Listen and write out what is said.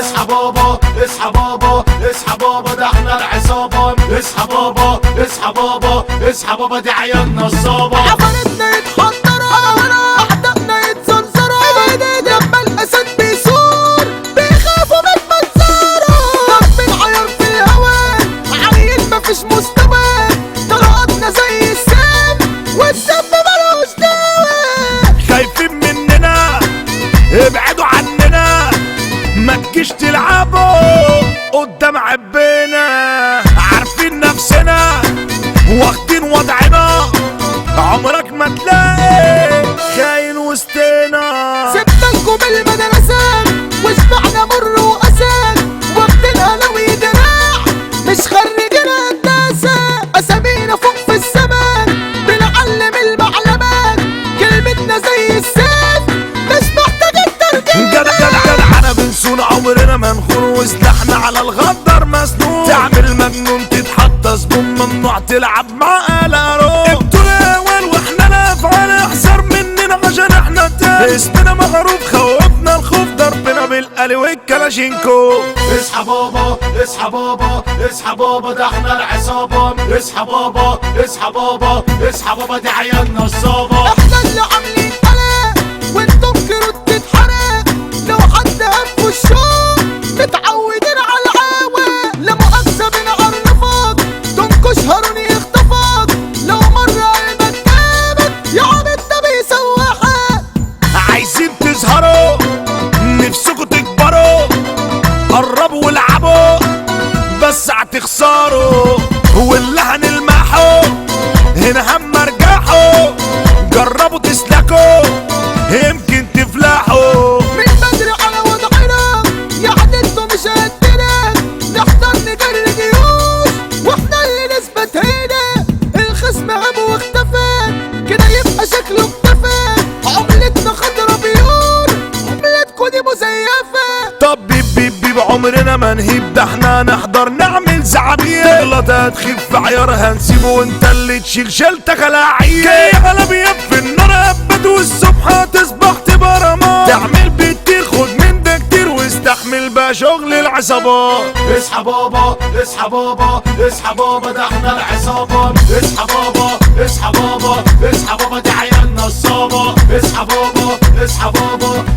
اصحى بابا اصحى بابا اصحى بابا ده احنا العصابة اصحى بابا اصحى بابا اصحى بابا دي عيال نصابة عفارتنا يتحضروا أعدائنا يتزرزروا لما الأسد بيثور بيخافوا من منظره ضرب العيار في الهوا عيل مفيش مستوى طلقاتنا زي السم والسم ملوش دواء خايفين مننا ابعدوا عننا ما تجيش تلعبوا قدام عبنا عارفين نفسنا واخدين وضعنا عمرك ما تلاقي خاين وسطنا سيبنا لكم المدرسة وسمعنا مر وأسد واخدينها لو دراع مش خريجين هندسة أسامينا فوق في السماء بنعلم المعلمات كلمتنا زي السيف مش محتاجين ترجمة جدع جدع جدع انا بنسون عمرنا ما نخون وسلاحنا على الغدر مسنون تعمل مجنون تتحط زبون ممنوع تلعب مع الارو انتوا الاول واحنا الافعال احذر مننا عشان احنا تاني اسمنا معروف خوفنا الخوف ضربنا بالقلي والكلاشينكو اصحى بابا اصحى بابا اصحى بابا ده احنا العصابة اصحى بابا اصحى بابا اصحى بابا دي عيال نصابة احنا اللي عاملين قلق وانتم كروت تتحرق لو حد هف الشوق متعودين على العاوة لا مؤاخذة بنعرفك تنكش هارون يخطفك لو مرة قلبك جابك يا عبد ده بيسوحك عايزين تظهروا نفسكوا تكبروا قربوا والعبوا بس هتخسروا واللي هنلمحوا هنا هم ارجعوا جربوا تسلكوا يمكن تفلحوا من بدري على وضعنا يعني انتوا مش قدنا نحضر نجري جيوش واحنا اللي نثبت هنا الخصم هاب واختفى كده يبقى شكله اختفى عملتنا خضرا بيور عملتكوا دي مزيفة طب بيب بيب بيب عمرنا ما نهيب ده احنا نحضر نعمل زعابير تغلط هتخيب في عيار هنسيبه وانت اللي تشيل شيلتك لعيب جاي على بيب في النار ابد والصبح هتصبح تبقى رماد تعمل بكتير خد من ده كتير واستحمل بقى شغل العصابات اصحى بابا اصحى بابا اصحى بابا ده احنا العصابة اصحى بابا اصحى بابا اصحى بابا دي عيال نصابة اصحى بابا اصحى بابا